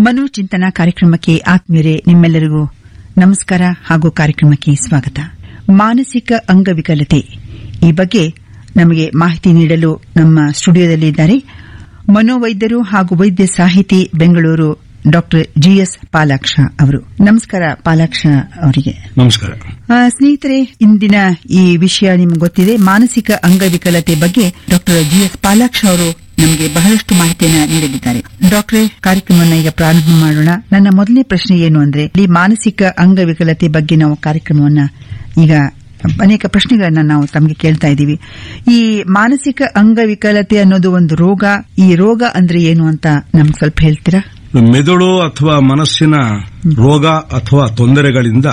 ಮನೋಚಿಂತನ ಕಾರ್ಯಕ್ರಮಕ್ಕೆ ಆತ್ಮೀಯರೇ ನಿಮ್ಮೆಲ್ಲರಿಗೂ ನಮಸ್ಕಾರ ಹಾಗೂ ಕಾರ್ಯಕ್ರಮಕ್ಕೆ ಸ್ವಾಗತ ಮಾನಸಿಕ ಅಂಗವಿಕಲತೆ ಈ ಬಗ್ಗೆ ನಮಗೆ ಮಾಹಿತಿ ನೀಡಲು ನಮ್ಮ ಸ್ಟುಡಿಯೋದಲ್ಲಿದ್ದಾರೆ ಮನೋವೈದ್ಯರು ಹಾಗೂ ವೈದ್ಯ ಸಾಹಿತಿ ಬೆಂಗಳೂರು ಡಾ ಜಿಎಸ್ ಪಾಲಾಕ್ಷ ಅವರು ನಮಸ್ಕಾರ ಪಾಲಾಕ್ಷ ಅವರಿಗೆ ನಮಸ್ಕಾರ ಆ, ಸ್ನೇಹಿತರೆ ಇಂದಿನ ಈ ವಿಷಯ ನಿಮ್ಗೆ ಗೊತ್ತಿದೆ ಮಾನಸಿಕ ಅಂಗವಿಕಲತೆ ಬಗ್ಗೆ ಡಾಕ್ಟರ್ ಜಿಎಸ್ ಪಾಲಾಕ್ಷ ಅವರು ನಮಗೆ ಬಹಳಷ್ಟು ಮಾಹಿತಿಯನ್ನು ನೀಡಲಿದ್ದಾರೆ ಡಾಕ್ಟರೇ ಕಾರ್ಯಕ್ರಮವನ್ನು ಈಗ ಪ್ರಾರಂಭ ಮಾಡೋಣ ನನ್ನ ಮೊದಲನೇ ಪ್ರಶ್ನೆ ಏನು ಅಂದ್ರೆ ಈ ಮಾನಸಿಕ ಅಂಗವಿಕಲತೆ ಬಗ್ಗೆ ನಾವು ಕಾರ್ಯಕ್ರಮವನ್ನ ಈಗ ಅನೇಕ ಪ್ರಶ್ನೆಗಳನ್ನ ನಾವು ತಮಗೆ ಕೇಳ್ತಾ ಇದ್ದೀವಿ ಈ ಮಾನಸಿಕ ಅಂಗವಿಕಲತೆ ಅನ್ನೋದು ಒಂದು ರೋಗ ಈ ರೋಗ ಅಂದ್ರೆ ಏನು ಅಂತ ನಮ್ಗೆ ಸ್ವಲ್ಪ ಹೇಳ್ತೀರಾ ಮೆದುಳು ಅಥವಾ ಮನಸ್ಸಿನ ರೋಗ ಅಥವಾ ತೊಂದರೆಗಳಿಂದ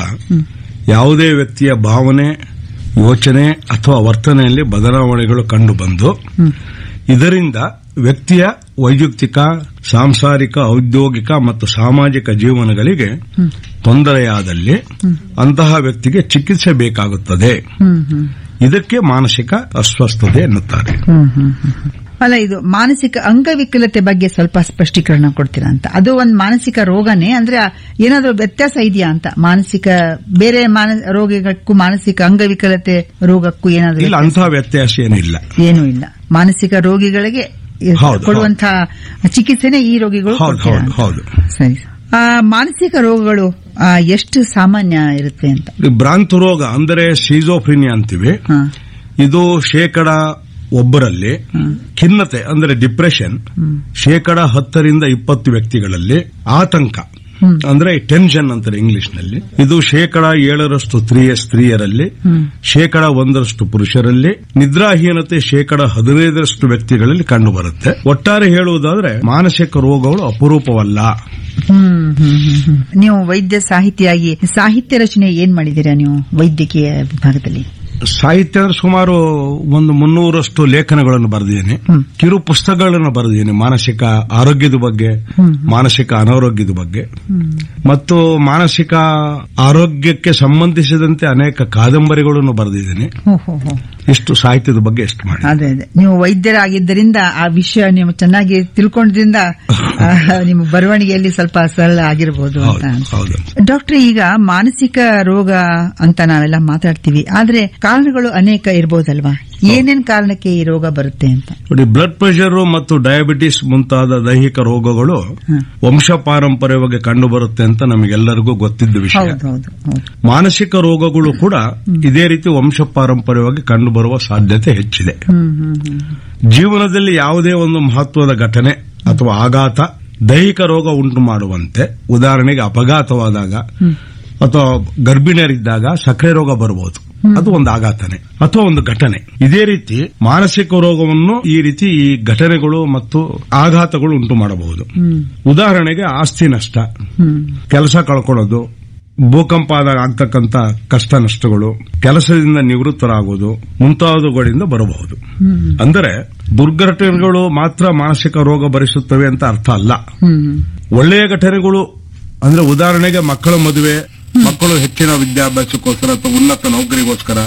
ಯಾವುದೇ ವ್ಯಕ್ತಿಯ ಭಾವನೆ ಯೋಚನೆ ಅಥವಾ ವರ್ತನೆಯಲ್ಲಿ ಬದಲಾವಣೆಗಳು ಕಂಡುಬಂದು ಇದರಿಂದ ವ್ಯಕ್ತಿಯ ವೈಯಕ್ತಿಕ ಸಾಂಸಾರಿಕ ಔದ್ಯೋಗಿಕ ಮತ್ತು ಸಾಮಾಜಿಕ ಜೀವನಗಳಿಗೆ ತೊಂದರೆಯಾದಲ್ಲಿ ಅಂತಹ ವ್ಯಕ್ತಿಗೆ ಚಿಕಿತ್ಸೆ ಬೇಕಾಗುತ್ತದೆ ಹ್ಮ್ ಹ್ಮ್ ಇದಕ್ಕೆ ಮಾನಸಿಕ ಅಸ್ವಸ್ಥತೆ ಎನ್ನುತ್ತಾರೆ ಹ್ಮ್ ಹ್ಮ್ ಹ್ಮ್ ಹ್ಮ್. ಅಲ್ಲ ಇದು ಮಾನಸಿಕ ಅಂಗವಿಕಲತೆ ಬಗ್ಗೆ ಸ್ವಲ್ಪ ಸ್ಪಷ್ಟೀಕರಣ ಕೊಡ್ತೀರಾ ಅಂತ ಅದು ಒಂದು ಮಾನಸಿಕ ರೋಗನೇ ಅಂದ್ರೆ ಏನಾದ್ರೂ ವ್ಯತ್ಯಾಸ ಇದೆಯಾ ಅಂತ ಮಾನಸಿಕ ಬೇರೆ ಮಾನ- ರೋಗಕ್ಕೂ ಮಾನಸಿಕ ಅಂಗವಿಕಲತೆ ರೋಗಕ್ಕೂ ಏನಾದ್ರೂ ಇಲ್ಲ ಅಂತಹ ವ್ಯತ್ಯಾಸ ಏನಿಲ್ಲ ಏನೂ ಇಲ್ಲ ಮಾನಸಿಕ ರೋಗಿಗಳಿಗೆ ಹೌದು, ಕೊಡುವಂತಹ ಚಿಕಿತ್ಸೆನೇ ಈ ರೋಗಿಗಳು ಹೌದು ಕೊಡ್ತೀರಾ ಹೌದು ಅಂತ. ಹೌದು ಸರಿ ಆ, ಮಾನಸಿಕ ರೋಗಗಳು ಆ, ಎಷ್ಟು ಸಾಮಾನ್ಯ ಇರುತ್ತೆ ಅಂತ ಈ ಭ್ರಾಂತು ರೋಗ ಅಂದರೆ ಸೀಜೋಫ್ರಿನಿಯಾ ಅಂತೀವಿ ಹಾ. ಇದು ಶೇಕಡ ಒಬ್ಬರಲ್ಲಿ ಖಿನ್ನತೆ ಅಂದರೆ ಡಿಪ್ರೆಷನ್ ಶೇಕಡ ಹತ್ತರಿಂದ ಇಪ್ಪತ್ತು ವ್ಯಕ್ತಿಗಳಲ್ಲಿ ಆತಂಕ ಅಂದ್ರೆ ಟೆನ್ಷನ್ ಅಂತಾರೆ ಇಂಗ್ಲಿಷ್ ನಲ್ಲಿ ಇದು ಶೇಕಡ ಏಳರಷ್ಟು ಸ್ತ್ರೀಯ ಸ್ತ್ರೀಯರಲ್ಲಿ ಶೇಕಡ ಒಂದರಷ್ಟು ಪುರುಷರಲ್ಲಿ ನಿದ್ರಾಹೀನತೆ ಶೇಕಡ ಹದಿನೈದರಷ್ಟು ವ್ಯಕ್ತಿಗಳಲ್ಲಿ ಕಂಡುಬರುತ್ತೆ ಒಟ್ಟಾರೆ ಹೇಳುವುದಾದ್ರೆ ಮಾನಸಿಕ ರೋಗಗಳು ಅಪರೂಪವಲ್ಲ ಹ್ಮ್ ಹ್ಮ್ ಹ್ಮ್ ಹ್ಮ್. ನೀವು ವೈದ್ಯ ಸಾಹಿತಿಯಾಗಿ ಸಾಹಿತ್ಯ ರಚನೆ ಏನ್ ಮಾಡಿದೀರಾ ನೀವು ವೈದ್ಯಕೀಯ ವಿಭಾಗದಲ್ಲಿ ಸಾಹಿತ್ಯ ಅಂದ್ರೆ ಸುಮಾರು ಒಂದು ಮುನ್ನೂರಷ್ಟು ಲೇಖನಗಳನ್ನು ಬರೆದಿದ್ದೇನೆ ಕಿರು ಪುಸ್ತಕಗಳನ್ನು ಬರೆದಿದ್ದೇನೆ ಮಾನಸಿಕ ಆರೋಗ್ಯದ ಬಗ್ಗೆ ಮಾನಸಿಕ ಅನಾರೋಗ್ಯದ ಬಗ್ಗೆ ಮತ್ತು ಮಾನಸಿಕ ಆರೋಗ್ಯಕ್ಕೆ ಸಂಬಂಧಿಸಿದಂತೆ ಅನೇಕ ಕಾದಂಬರಿಗಳನ್ನು ಬರೆದಿದ್ದೇನೆ ಹೋ, ಹೋ, ಹೋ. ಇಷ್ಟು ಸಾಹಿತ್ಯದ ಬಗ್ಗೆ ಎಷ್ಟು ಮಾಡಿ ಅದೇ ಅದೇ ನೀವು ವೈದ್ಯರಾಗಿದ್ದರಿಂದ ಆ ವಿಷಯ ನೀವು ಚೆನ್ನಾಗಿ ತಿಳ್ಕೊಂಡ್ರಿಂದ ಆ, ನಿಮ್ಮ ಬರವಣಿಗೆಯಲ್ಲಿ ಸ್ವಲ್ಪ ಸರಳ ಆಗಿರಬಹುದು ಅಂತ ಹೌದು ಹೌದು ಡಾಕ್ಟರ್ ಈಗ ಮಾನಸಿಕ ರೋಗ ಅಂತ ನಾವೆಲ್ಲ ಮಾತಾಡ್ತೀವಿ ಆದ್ರೆ ಕಾರಣಗಳು ಅನೇಕ ಇರಬಹುದಲ್ವಾ ಏನೇನ್ ಕಾರಣಕ್ಕೆ ಈ ರೋಗ ಬರುತ್ತೆ ಅಂತ ನೋಡಿ ಬ್ಲಡ್ ಪ್ರೆಷರ್ ಮತ್ತು ಡಯಾಬಿಟಿಸ್ ಮುಂತಾದ ದೈಹಿಕ ರೋಗಗಳು ವಂಶ ಪಾರಂಪರ್ಯವಾಗಿ ಕಂಡುಬರುತ್ತೆ ಅಂತ ನಮಗೆಲ್ಲರಿಗೂ ಗೊತ್ತಿದ್ದ ವಿಷಯ ಹೌದು ಹೌದು ಹೌದು ಮಾನಸಿಕ ರೋಗಗಳು ಕೂಡ ಇದೇ ರೀತಿ ವಂಶ ಪಾರಂಪರ್ಯವಾಗಿ ಕಂಡುಬರುವ ಸಾಧ್ಯತೆ ಹೆಚ್ಚಿದೆ ಹ್ಮ್ ಹ್ಮ್ ಹ್ಮ್ ಜೀವನದಲ್ಲಿ ಯಾವುದೇ ಒಂದು ಮಹತ್ವದ ಘಟನೆ ಅಥವಾ ಆಘಾತ ದೈಹಿಕ ರೋಗ ಉಂಟು ಮಾಡುವಂತೆ ಉದಾಹರಣೆಗೆ ಅಪಘಾತವಾದಾಗ ಅಥವಾ ಗರ್ಭಿಣಿಯರಿದ್ದಾಗ ಸಕ್ಕರೆ ರೋಗ ಬರಬಹುದು ಅದು ಒಂದು ಆಘಾತನೆ ಅಥವಾ ಒಂದು ಘಟನೆ ಇದೇ ರೀತಿ ಮಾನಸಿಕ ರೋಗವನ್ನು ಈ ರೀತಿ ಈ ಘಟನೆಗಳು ಮತ್ತು ಆಘಾತಗಳು ಉಂಟು ಮಾಡಬಹುದು ಹ್ಮ್ ಉದಾಹರಣೆಗೆ ಆಸ್ತಿ ನಷ್ಟ ಹ್ಮ್ ಕೆಲಸ ಕಳ್ಕೊಳ್ಳೋದು ಭೂಕಂಪ ಆದಾಗ ಆಗ್ತಕ್ಕಂತ ಕಷ್ಟ ನಷ್ಟಗಳು ಕೆಲಸದಿಂದ ನಿವೃತ್ತರಾಗುವುದು ಮುಂತಾದವುಗಳಿಂದ ಬರಬಹುದು ಅಂದರೆ ದುರ್ಘಟನೆಗಳು ಮಾತ್ರ ಮಾನಸಿಕ ರೋಗ ಭರಿಸುತ್ತವೆ ಅಂತ ಅರ್ಥ ಅಲ್ಲ ಹ್ಮ್ ಒಳ್ಳೆಯ ಘಟನೆಗಳು ಅಂದ್ರೆ ಉದಾಹರಣೆಗೆ ಮಕ್ಕಳ ಮದುವೆ ಮಕ್ಕಳು ಹೆಚ್ಚಿನ ವಿದ್ಯಾಭ್ಯಾಸಕ್ಕೋಸ್ಕರ ಅಥವಾ ಉನ್ನತ ನೌಕರಿಗೋಸ್ಕರ